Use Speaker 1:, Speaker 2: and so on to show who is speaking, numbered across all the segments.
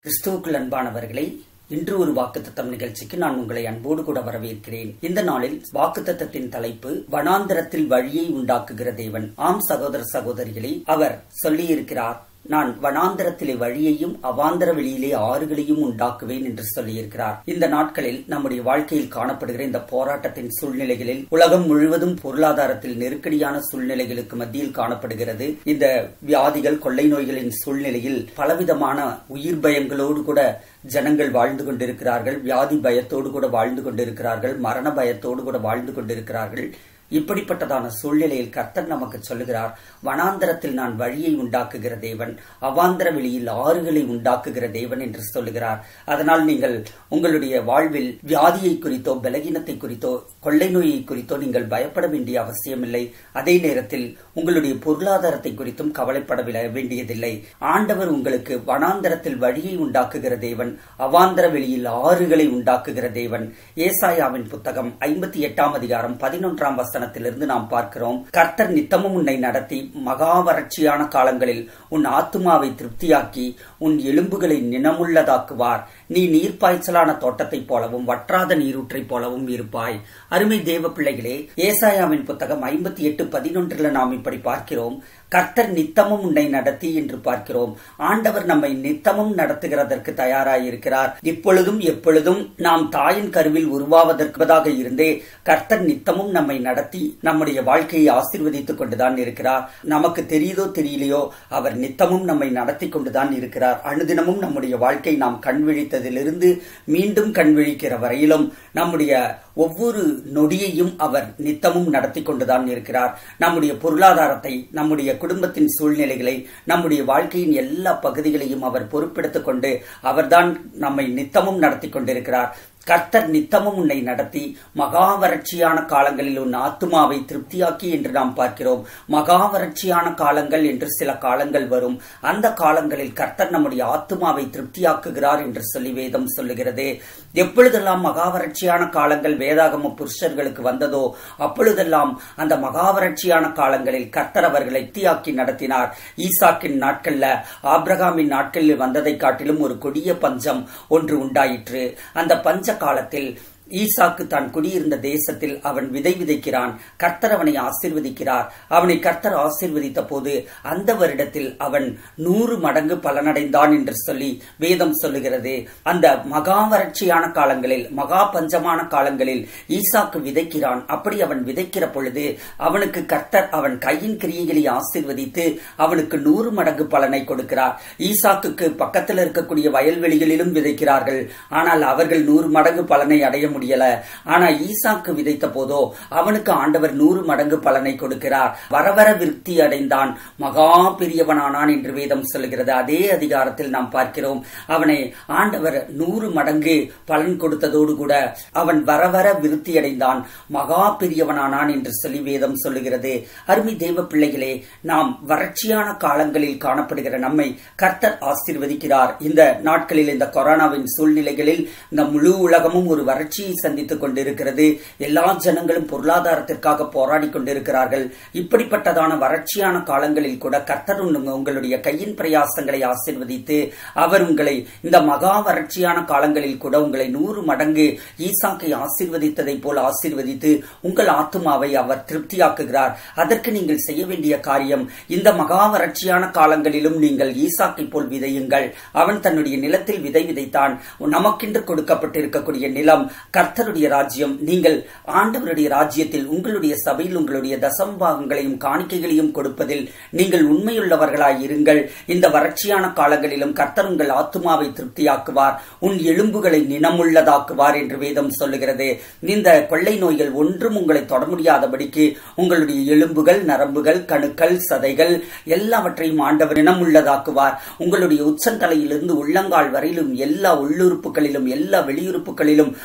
Speaker 1: கிறிஸ்துவுக்குள் அன்பானவர்களே இன்று ஒரு வாக்குத்தத்தம் நிகழ்ச்சிக்கு நான் உங்களை அன்போடு கூட வரவேற்கிறேன் இந்த நாளில் வாக்குத்தத்தத்தின் தலைப்பு வனாந்தரத்தில் வழியை உண்டாக்குகிற தேவன் ஆம் சகோதர சகோதரிகளே அவர் சொல்லியிருக்கிறார் நான் வனாந்தரத்திலே வழியையும் அவாந்தர வெளியிலே ஆறுகளையும் உண்டாக்குவேன் என்று சொல்லியிருக்கிறார் இந்த நாட்களில் நம்முடைய வாழ்க்கையில் காணப்படுகிற இந்த போராட்டத்தின் சூழ்நிலைகளில் உலகம் முழுவதும் பொருளாதாரத்தில் நெருக்கடியான சூழ்நிலைகளுக்கு மத்தியில் காணப்படுகிறது இந்த வியாதிகள் கொள்ளை நோய்களின் சூழ்நிலையில் பலவிதமான உயிர் பயங்களோடு கூட ஜனங்கள் வாழ்ந்து கொண்டிருக்கிறார்கள் வியாதி பயத்தோடு கூட வாழ்ந்து கொண்டிருக்கிறார்கள் மரண பயத்தோடு கூட வாழ்ந்து கொண்டிருக்கிறார்கள் இப்படிப்பட்டதான சூழ்நிலையில் கர்த்தர் நமக்கு சொல்லுகிறார் வனாந்தரத்தில் நான் வழியை உண்டாக்குகிற தேவன் அவாந்தர வெளியில் ஆறுகளை உண்டாக்குகிற தேவன் என்று சொல்லுகிறார் அதனால் நீங்கள் உங்களுடைய வாழ்வில் வியாதியை குறித்தோ பலகீனத்தை குறித்தோ கொள்ளை நோயை குறித்தோ நீங்கள் பயப்பட வேண்டிய அவசியமில்லை அதே நேரத்தில் உங்களுடைய பொருளாதாரத்தை குறித்தும் கவலைப்பட வேண்டியதில்லை ஆண்டவர் உங்களுக்கு வனாந்தரத்தில் வழியை உண்டாக்குகிற தேவன் அவாந்தர வெளியில் ஆறுகளை உண்டாக்குகிற தேவன் ஏசாயாவின் புத்தகம் ஐம்பத்தி எட்டாம் அதிகாரம் பதினொன்றாம் வசனத்திலிருந்து நாம் பார்க்கிறோம் கர்த்தர் நித்தமும் உன்னை நடத்தி மகா வறட்சியான காலங்களில் உன் ஆத்துமாவை திருப்தியாக்கி உன் எலும்புகளை நினமுள்ளதாக்குவார் நீ நீர்ப்பாய்ச்சலான தோட்டத்தைப் போலவும் வற்றாத நீரூற்றைப் போலவும் இருப்பாய் அருமை தேவ பிள்ளைகளே ஏசாயாவின் புத்தகம் ஐம்பத்தி எட்டு பதினொன்றுல நாம் இப்படி பார்க்கிறோம் கர்த்தர் நித்தமும் உன்னை நடத்தி என்று பார்க்கிறோம் ஆண்டவர் நம்மை நித்தமும் நடத்துகிறதற்கு தயாராயிருக்கிறார் இப்பொழுதும் எப்பொழுதும் நாம் தாயின் கருவில் உருவாவதற்குவதாக இருந்தே கர்த்தர் நித்தமும் நம்மை நடத்தி நம்முடைய வாழ்க்கையை ஆசிர்வதித்துக் கொண்டுதான் இருக்கிறார் நமக்கு தெரியுதோ தெரியலையோ அவர் நித்தமும் நம்மை நடத்தி கொண்டுதான் இருக்கிறார் அனுதினமும் நம்முடைய வாழ்க்கை நாம் கண் விழித்ததிலிருந்து மீண்டும் கண் விழிக்கிற வரையிலும் நம்முடைய ஒவ்வொரு நொடியையும் அவர் நித்தமும் நடத்தி கொண்டுதான் இருக்கிறார் நம்முடைய பொருளாதாரத்தை நம்முடைய குடும்பத்தின் சூழ்நிலைகளை நம்முடைய வாழ்க்கையின் எல்லா பகுதிகளையும் அவர் பொறுப்பெடுத்துக் கொண்டு அவர்தான் நம்மை நித்தமும் நடத்தி கொண்டிருக்கிறார் கர்த்தர் நித்தமும் உன்னை நடத்தி மகா வறட்சியான காலங்களில் உன் ஆத்துமாவை திருப்தியாக்கி என்று நாம் பார்க்கிறோம் மகா வறட்சியான காலங்கள் என்று சில காலங்கள் வரும் அந்த காலங்களில் கர்த்தர் நம்முடைய ஆத்துமாவை திருப்தியாக்குகிறார் என்று சொல்லி வேதம் சொல்லுகிறது எப்பொழுதெல்லாம் மகா வறட்சியான காலங்கள் வேதாகம புருஷர்களுக்கு வந்ததோ அப்பொழுதெல்லாம் அந்த மகா வறட்சியான காலங்களில் கர்த்தர் அவர்களை திருப்தியாக்கி நடத்தினார் ஈசாக்கின் நாட்கள்ல ஆப்ரகாமின் நாட்களில் வந்ததை காட்டிலும் ஒரு கொடிய பஞ்சம் ஒன்று உண்டாயிற்று அந்த பஞ்ச காலத்தில் ஈசாக்கு தான் குடியிருந்த தேசத்தில் அவன் விதை விதைக்கிறான் கர்த்தர் அவனை ஆசிர்வதிக்கிறார் அவனை கர்த்தர் ஆசிர்வதித்த போது அந்த வருடத்தில் அவன் நூறு மடங்கு பலனடைந்தான் என்று சொல்லி வேதம் சொல்லுகிறது அந்த மகா வறட்சியான காலங்களில் மகா பஞ்சமான காலங்களில் ஈசாக்கு விதைக்கிறான் அப்படி அவன் விதைக்கிற பொழுது அவனுக்கு கர்த்தர் அவன் கையின் கிரியைகளை ஆசிர்வதித்து அவனுக்கு நூறு மடங்கு பலனை கொடுக்கிறார் ஈசாக்குக்கு பக்கத்தில் இருக்கக்கூடிய வயல்வெளிகளிலும் விதைக்கிறார்கள் ஆனால் அவர்கள் நூறு மடங்கு பலனை அடைய முடியல ஆனா ஈசாக்கு விதைத்த போதோ அவனுக்கு ஆண்டவர் நூறு மடங்கு பலனை கொடுக்கிறார் வரவர விருத்தி அடைந்தான் மகா பெரியவனானான் என்று வேதம் சொல்கிறது அதே அதிகாரத்தில் நாம் பார்க்கிறோம் அவனை ஆண்டவர் நூறு மடங்கு பலன் கொடுத்ததோடு கூட அவன் வரவர விருத்தி அடைந்தான் மகா பெரியவனானான் என்று சொல்லி வேதம் சொல்லுகிறது அருமை தெய்வ பிள்ளைகளே நாம் வறட்சியான காலங்களில் காணப்படுகிற நம்மை கர்த்தர் ஆசீர்வதிக்கிறார் இந்த நாட்களில் இந்த கொரோனாவின் சூழ்நிலைகளில் இந்த முழு உலகமும் ஒரு வறட்சி வறட்சியை சந்தித்துக் கொண்டிருக்கிறது எல்லா ஜனங்களும் பொருளாதாரத்திற்காக போராடி கொண்டிருக்கிறார்கள் இப்படிப்பட்டதான வறட்சியான காலங்களில் கூட கர்த்தர் உங்களுடைய கையின் பிரயாசங்களை ஆசிர்வதித்து அவர் உங்களை இந்த மகா வறட்சியான காலங்களில் கூட உங்களை நூறு மடங்கு ஈசாக்கை ஆசிர்வதித்ததை போல் ஆசிர்வதித்து உங்கள் ஆத்துமாவை அவர் திருப்தியாக்குகிறார் அதற்கு நீங்கள் செய்ய வேண்டிய காரியம் இந்த மகா வறட்சியான காலங்களிலும் நீங்கள் ஈசாக்கை போல் விதையுங்கள் அவன் தன்னுடைய நிலத்தில் விதை விதைத்தான் நமக்கென்று கொடுக்கப்பட்டிருக்கக்கூடிய நிலம் கர்த்தருடைய ராஜ்யம் நீங்கள் ஆண்டவருடைய ராஜ்யத்தில் உங்களுடைய சபையில் உங்களுடைய தசம்பாகங்களையும் காணிக்கைகளையும் கொடுப்பதில் நீங்கள் உண்மையுள்ளவர்களாய் இருங்கள் இந்த வறட்சியான காலங்களிலும் கர்த்தர் உங்கள் ஆத்துமாவை திருப்தியாக்குவார் உன் எலும்புகளை நினமுள்ளதாக்குவார் என்று வேதம் சொல்லுகிறது இந்த கொள்ளை நோய்கள் ஒன்றும் உங்களை தொட முடியாதபடிக்கு உங்களுடைய எலும்புகள் நரம்புகள் கணுக்கள் சதைகள் எல்லாவற்றையும் ஆண்டவர் நினமுள்ளதாக்குவார் உங்களுடைய உச்சந்தலையிலிருந்து உள்ளங்கால் வரையிலும் எல்லா உள்ளுறுப்புகளிலும் எல்லா வெளியுறுப்புகளிலும் உங்களுடைய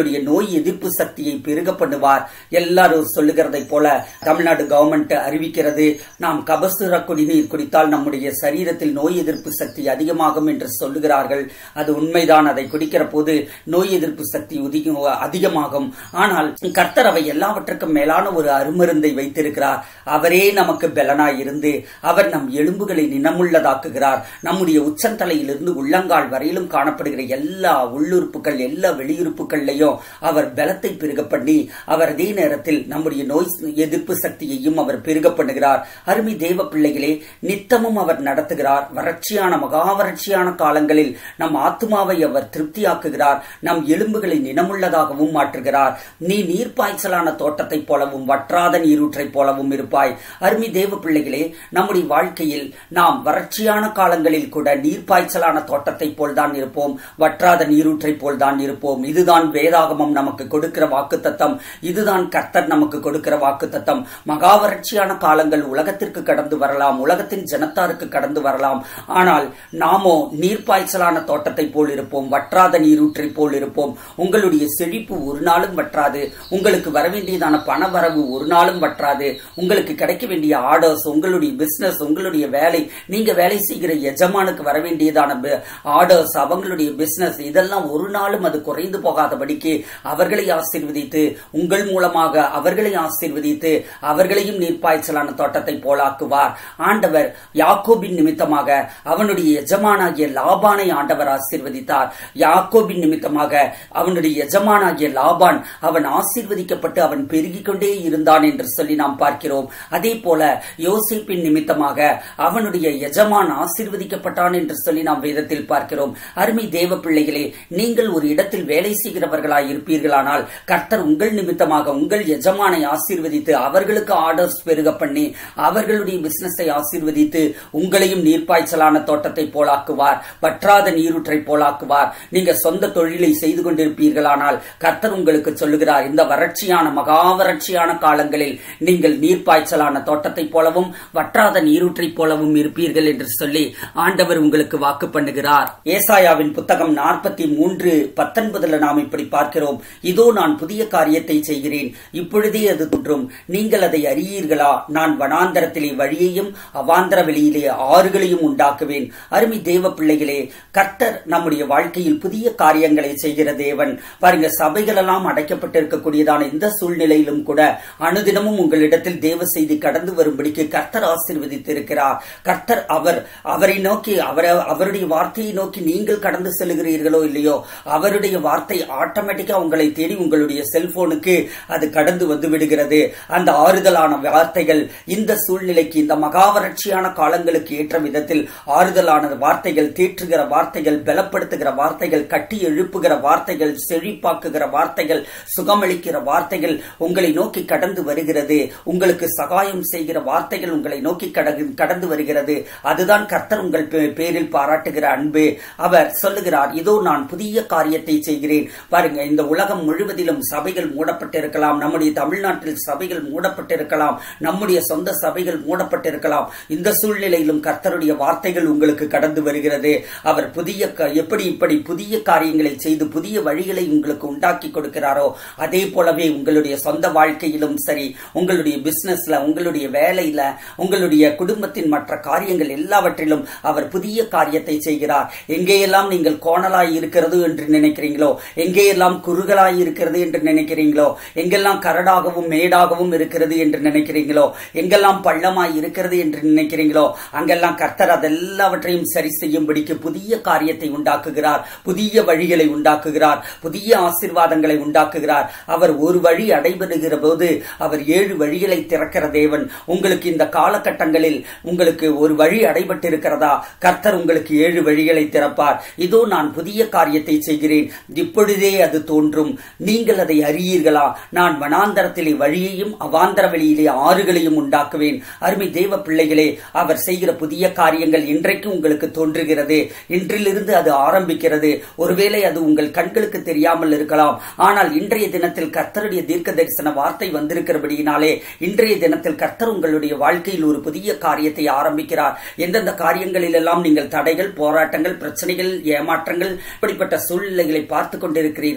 Speaker 1: உங்களுடைய நோய் எதிர்ப்பு சக்தியை பெருக பண்ணுவார் எல்லாரும் சொல்லுகிறதை போல தமிழ்நாடு கவர்மெண்ட் அறிவிக்கிறது நாம் கபசுர குடிநீர் குடித்தால் நம்முடைய சரீரத்தில் நோய் எதிர்ப்பு சக்தி அதிகமாகும் என்று சொல்லுகிறார்கள் அது உண்மைதான் அதை குடிக்கிற போது நோய் எதிர்ப்பு சக்தி அதிகமாகும் ஆனால் கர்த்தர் அவை எல்லாவற்றுக்கும் மேலான ஒரு அருமருந்தை வைத்திருக்கிறார் அவரே நமக்கு பலனாய் இருந்து அவர் நம் எலும்புகளை நினமுள்ளதாக்குகிறார் நம்முடைய உச்சந்தலையிலிருந்து உள்ளங்கால் வரையிலும் காணப்படுகிற எல்லா உள்ளுறுப்புகள் எல்லா வெளியுறுப்புகள்லையும் அவர் பலத்தை பெருக பண்ணி அவர் அதே நேரத்தில் நம்முடைய நோய் எதிர்ப்பு சக்தியையும் அவர் பெருக பண்ணுகிறார் அருமை தேவ பிள்ளைகளே நித்தமும் அவர் நடத்துகிறார் வறட்சியான மகா வறட்சியான காலங்களில் நம் ஆத்மாவை அவர் திருப்தியாக்குகிறார் நம் எலும்புகளை நினமுள்ளதாகவும் மாற்றுகிறார் நீ நீர்ப்பாய்ச்சலான தோட்டத்தைப் போலவும் வற்றாத நீரூற்றைப் போலவும் இருப்பாய் அருமை தேவ பிள்ளைகளே நம்முடைய வாழ்க்கையில் நாம் வறட்சியான காலங்களில் கூட நீர்ப்பாய்ச்சலான தோட்டத்தைப் போல்தான் இருப்போம் வற்றாத நீரூற்றைப் போல்தான் இருப்போம் இதுதான் வேதாகமம் நமக்கு கொடுக்கிற வாக்கு தத்தம் இதுதான் கர்த்தர் நமக்கு கொடுக்கிற வாக்கு தத்தம் மகா வறட்சியான காலங்கள் உலகத்திற்கு கடந்து வரலாம் உலகத்தின் ஜனத்தாருக்கு கடந்து வரலாம் ஆனால் நாமோ நீர்ப்பாய்ச்சலான தோட்டத்தை போல் இருப்போம் வற்றாத நீரூற்றை போல் இருப்போம் உங்களுடைய செழிப்பு ஒரு நாளும் வற்றாது உங்களுக்கு வர வேண்டியதான பண வரவு ஒரு நாளும் வற்றாது உங்களுக்கு கிடைக்க வேண்டிய ஆர்டர்ஸ் உங்களுடைய பிசினஸ் உங்களுடைய வேலை நீங்க வேலை செய்கிற எஜமானுக்கு வர வேண்டியதான ஆர்டர்ஸ் அவங்களுடைய பிசினஸ் இதெல்லாம் ஒரு நாளும் அது குறைந்து போகாதபடிக்கு அவர்களை ஆசீர்வதித்து உங்கள் மூலமாக அவர்களை ஆசீர்வதித்து அவர்களையும் நீர்ப்பாய்ச்சலான தோட்டத்தை போலாக்குவார் ஆண்டவர் யாக்கோபின் நிமித்தமாக அவனுடைய எஜமானாகிய லாபானை ஆண்டவர் ஆசீர்வதித்தார் யாக்கோபின் நிமித்தமாக அவனுடைய எஜமானாகிய லாபான் அவன் ஆசீர்வதிக்கப்பட்டு அவன் பெருகிக் கொண்டே இருந்தான் என்று சொல்லி நாம் பார்க்கிறோம் அதே போல யோசிப்பின் நிமித்தமாக அவனுடைய எஜமான் ஆசீர்வதிக்கப்பட்டான் என்று சொல்லி நாம் வேதத்தில் பார்க்கிறோம் அருமை தேவ பிள்ளைகளே நீங்கள் ஒரு இடத்தில் வேலை செய்கிறவர்களாய் இருப்பீர்களானால் கர்த்தர் உங்கள் நிமித்தமாக உங்கள் எஜமானை ஆசீர்வதித்து அவர்களுக்கு ஆர்டர்ஸ் பெருக பண்ணி அவர்களுடைய பிசினஸை ஆசீர்வதித்து உங்களையும் நீர்ப்பாய்ச்சலான தோட்டத்தை போலாக்குவார் வற்றாத நீரூற்றை போலாக்குவார் நீங்க சொந்த தொழிலை செய்து கொண்டிருப்பீர்களானால் கர்த்தர் உங்களுக்கு சொல்லுகிறார் இந்த வறட்சியான மகா வறட்சியான காலங்களில் நீங்கள் நீர்ப்பாய்ச்சலான தோட்டத்தை போலவும் வற்றாத நீரூற்றை போலவும் இருப்பீர்கள் என்று சொல்லி ஆண்டவர் உங்களுக்கு வாக்கு பண்ணுகிறார் ஏசாயாவின் புத்தகம் நாற்பத்தி மூன்று பத்தொன்பதுல நாம் இப்படி பார்க்கிறோம் இதோ நான் புதிய காரியத்தை செய்கிறேன் இப்பொழுதே அது தோன்றும் நீங்கள் அதை அறியீர்களா நான் வனாந்தரத்திலே வழியையும் அவாந்தர வெளியிலே ஆறுகளையும் உண்டாக்குவேன் அருமை தேவ பிள்ளைகளே கர்த்தர் நம்முடைய வாழ்க்கையில் புதிய காரியங்களை செய்கிற தேவன் பாருங்க சபைகள் எல்லாம் அடைக்கப்பட்டிருக்கக்கூடியதான இந்த சூழ்நிலையிலும் கூட அனுதினமும் உங்களிடத்தில் தேவ செய்தி கடந்து வரும்படிக்கு கர்த்தர் ஆசீர்வதித்திருக்கிறார் கர்த்தர் அவர் அவரை நோக்கி அவரை அவருடைய வார்த்தையை நோக்கி நீங்கள் கடந்து செல்கிறீர்களோ இல்லையோ அவருடைய வார்த்தை ஆட்டோமேட்டிக்கா உங்களை தேடி உங்களுடைய செல்போனுக்கு அது கடந்து வந்து விடுகிறது அந்த ஆறுதலான வார்த்தைகள் இந்த சூழ்நிலைக்கு இந்த மகாவரட்சியான காலங்களுக்கு ஏற்ற விதத்தில் ஆறுதலான வார்த்தைகள் தேற்றுகிற வார்த்தைகள் பலப்படுத்துகிற வார்த்தைகள் கட்டி எழுப்புகிற வார்த்தைகள் செழிப்பாக்குகிற வார்த்தைகள் சுகமளிக்கிற வார்த்தைகள் உங்களை நோக்கி கடந்து வருகிறது உங்களுக்கு சகாயம் செய்கிற வார்த்தைகள் உங்களை நோக்கி கடந்து வருகிறது அதுதான் கர்த்தர் உங்கள் பேரில் பாராட்டுகிற அன்பு அவர் சொல்லுகிறார் இதோ நான் புதிய காரியத்தை செய்கிறேன் பாருங்க இந்த உலகம் முழுவதிலும் சபைகள் மூடப்பட்டிருக்கலாம் நம்முடைய தமிழ்நாட்டில் சபைகள் மூடப்பட்டிருக்கலாம் நம்முடைய சொந்த சபைகள் மூடப்பட்டிருக்கலாம் இந்த சூழ்நிலையிலும் கர்த்தருடைய வார்த்தைகள் உங்களுக்கு கடந்து வருகிறது அவர் புதிய எப்படி இப்படி புதிய காரியங்களை செய்து புதிய வழிகளை உங்களுக்கு உண்டாக்கி கொடுக்கிறாரோ அதே போலவே உங்களுடைய சொந்த வாழ்க்கையிலும் சரி உங்களுடைய பிசினஸ்ல உங்களுடைய வேலையில உங்களுடைய குடும்பத்தின் மற்ற காரியங்கள் எல்லாவற்றிலும் அவர் புதிய காரியத்தை செய்கிறார் எங்கேயெல்லாம் நீங்கள் கோணலாய் இருக்கிறது என்று நினைக்கிறீங்களோ எங்கேயெல்லாம் குறுகலாய் இருக்கிறது என்று நினைக்கிறீங்களோ எங்கெல்லாம் கரடாகவும் மேடாகவும் இருக்கிறது என்று நினைக்கிறீங்களோ எங்கெல்லாம் பள்ளமாய் இருக்கிறது என்று நினைக்கிறீங்களோ அங்கெல்லாம் கர்த்தர் அதெல்லாவற்றையும் சரி செய்யும்படிக்கு புதிய காரியத்தை உண்டாக்குகிறார் புதிய வழிகளை உண்டாக்குகிறார் புதிய ஆசிர்வாதங்களை உண்டாக்குகிறார் அவர் ஒரு வழி அடைபடுகிற போது அவர் ஏழு வழிகளை திறக்கிற தேவன் உங்களுக்கு இந்த காலகட்டங்களில் உங்களுக்கு ஒரு வழி அடைபட்டிருக்கிறதா கர்த்தர் உங்களுக்கு ஏழு வழிகளை திறப்பார் இதோ நான் புதிய காரியத்தை செய்கிறேன் இப்பொழுதே அது தோன்றும் நீங்கள் அதை அறியீர்களா நான் வனாந்தரத்திலே வழியையும் அவாந்தர வெளியிலே ஆறுகளையும் உண்டாக்குவேன் அருமை தேவ பிள்ளைகளே அவர் செய்கிற புதிய காரியங்கள் இன்றைக்கு உங்களுக்கு தோன்றுகிறது இன்றிலிருந்து அது ஆரம்பிக்கிறது ஒருவேளை அது உங்கள் கண்களுக்கு தெரியாமல் இருக்கலாம் ஆனால் இன்றைய தினத்தில் கர்த்தருடைய தீர்க்க தரிசன வார்த்தை வந்திருக்கிறபடியினாலே இன்றைய தினத்தில் கர்த்தர் உங்களுடைய வாழ்க்கையில் ஒரு புதிய காரியத்தை ஆரம்பிக்கிறார் எந்தெந்த காரியங்களில் எல்லாம் நீங்கள் தடைகள் போராட்டங்கள் பிரச்சனைகள் ஏமாற்றங்கள் இப்படிப்பட்ட சூழ்நிலைகளை பார்த்து கொண்டிருக்கிறீர்களோ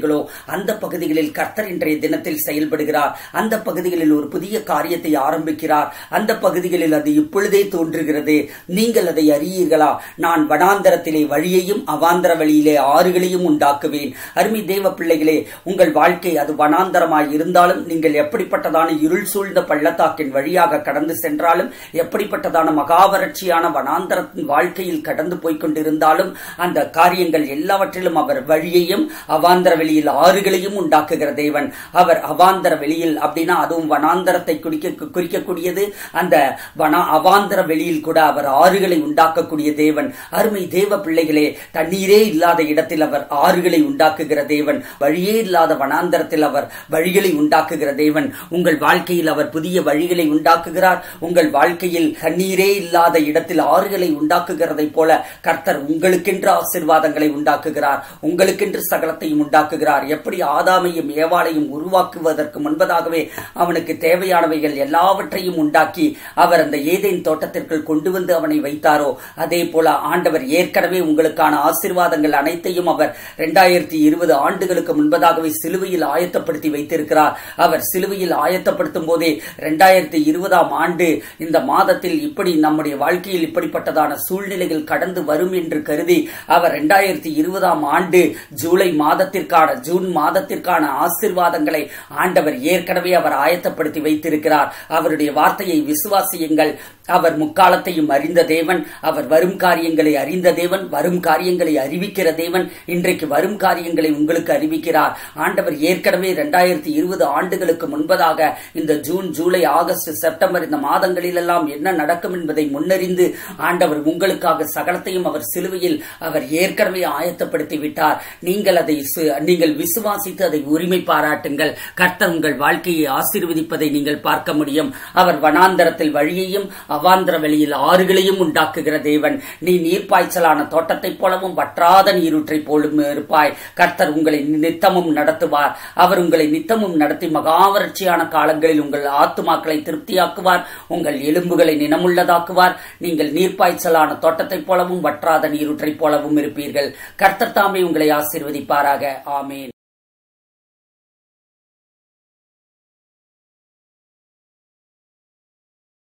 Speaker 1: பகுதிகளோ அந்த பகுதிகளில் கர்த்தர் இன்றைய தினத்தில் செயல்படுகிறார் அந்த பகுதிகளில் ஒரு புதிய காரியத்தை ஆரம்பிக்கிறார் அந்த பகுதிகளில் அது இப்பொழுதே தோன்றுகிறது நீங்கள் அதை அறியீர்களா நான் வனாந்தரத்திலே வழியையும் அவாந்தர வழியிலே ஆறுகளையும் உண்டாக்குவேன் அருமை தேவ பிள்ளைகளே உங்கள் வாழ்க்கை அது வனாந்தரமாய் இருந்தாலும் நீங்கள் எப்படிப்பட்டதான இருள் சூழ்ந்த பள்ளத்தாக்கின் வழியாக கடந்து சென்றாலும் எப்படிப்பட்டதான மகாவறட்சியான வனாந்தரத்தின் வாழ்க்கையில் கடந்து போய்க் கொண்டிருந்தாலும் அந்த காரியங்கள் எல்லாவற்றிலும் அவர் வழியையும் அவாந்தர வெளியில் ஆறுகளையும் உண்டாக்குகிற தேவன் அவர் அவாந்தர வெளியில் அப்படின்னா அதுவும் வனாந்தரத்தை குறிக்க குறிக்கக்கூடியது அந்த வனா அவாந்தர வெளியில் கூட அவர் ஆறுகளை உண்டாக்கக்கூடிய தேவன் அருமை தேவ பிள்ளைகளே தண்ணீரே இல்லாத இடத்தில் அவர் ஆறுகளை உண்டாக்குகிற தேவன் வழியே இல்லாத வனாந்தரத்தில் அவர் வழிகளை உண்டாக்குகிற தேவன் உங்கள் வாழ்க்கையில் அவர் புதிய வழிகளை உண்டாக்குகிறார் உங்கள் வாழ்க்கையில் தண்ணீரே இல்லாத இடத்தில் ஆறுகளை உண்டாக்குகிறதை போல கர்த்தர் உங்களுக்கென்று ஆசிர்வாதங்களை உண்டாக்குகிறார் உங்களுக்கென்று சகலத்தையும் உண்டாக்குகிறார் எப்படி ஆதாமையும் ஏவாளையும் உருவாக்குவதற்கு முன்பதாகவே அவனுக்கு தேவையானவைகள் எல்லாவற்றையும் உண்டாக்கி அவர் அந்த ஏதேன் தோட்டத்திற்குள் கொண்டு வந்து அவனை வைத்தாரோ அதே போல ஆண்டவர் ஏற்கனவே உங்களுக்கான ஆசிர்வாதங்கள் அனைத்தையும் அவர் இரண்டாயிரத்தி இருபது ஆண்டுகளுக்கு முன்பதாகவே சிலுவையில் ஆயத்தப்படுத்தி வைத்திருக்கிறார் அவர் சிலுவையில் ஆயத்தப்படுத்தும் போதே இரண்டாயிரத்தி இருபதாம் ஆண்டு இந்த மாதத்தில் இப்படி நம்முடைய வாழ்க்கையில் இப்படிப்பட்டதான சூழ்நிலைகள் கடந்து வரும் என்று கருதி அவர் இரண்டாயிரத்தி இருபதாம் ஆண்டு ஜூலை மாதத்திற்கான ஜூன் மாதத்திற்கான ஆசிர்வாதங்களை ஆண்டவர் ஏற்கனவே அவர் ஆயத்தப்படுத்தி வைத்திருக்கிறார் அவருடைய வார்த்தையை விசுவாசியுங்கள் அவர் முக்காலத்தையும் அறிந்த தேவன் அவர் வரும் காரியங்களை அறிந்த தேவன் வரும் காரியங்களை அறிவிக்கிற தேவன் இன்றைக்கு வரும் காரியங்களை உங்களுக்கு அறிவிக்கிறார் ஆண்டவர் ஏற்கனவே இரண்டாயிரத்தி இருபது ஆண்டுகளுக்கு முன்பதாக இந்த ஜூன் ஜூலை ஆகஸ்ட் செப்டம்பர் இந்த மாதங்களிலெல்லாம் என்ன நடக்கும் என்பதை முன்னறிந்து ஆண்டவர் உங்களுக்காக சகலத்தையும் அவர் சிலுவையில் அவர் ஏற்கனவே ஆயத்தப்படுத்தி விட்டார் நீங்கள் அதை நீங்கள் விசுவாசித்து அதை உரிமை பாராட்டுங்கள் கர்த்தர் உங்கள் வாழ்க்கையை ஆசீர்வதிப்பதை நீங்கள் பார்க்க முடியும் அவர் வனாந்தரத்தில் வழியையும் அவாந்திர வெளியில் ஆறுகளையும் உண்டாக்குகிற தேவன் நீ நீர்ப்பாய்ச்சலான தோட்டத்தைப் போலவும் வற்றாத நீரூற்றை போலும் இருப்பாய் கர்த்தர் உங்களை நித்தமும் நடத்துவார் அவர் உங்களை நித்தமும் நடத்தி மகாவறட்சியான காலங்களில் உங்கள் ஆத்துமாக்களை திருப்தியாக்குவார் உங்கள் எலும்புகளை நினமுள்ளதாக்குவார் நீங்கள் நீர்ப்பாய்ச்சலான தோட்டத்தைப் போலவும் வற்றாத நீரூற்றைப் போலவும் இருப்பீர்கள் கர்த்தர் தாமே உங்களை ஆசீர்வதிப்பாராக ஆமேன்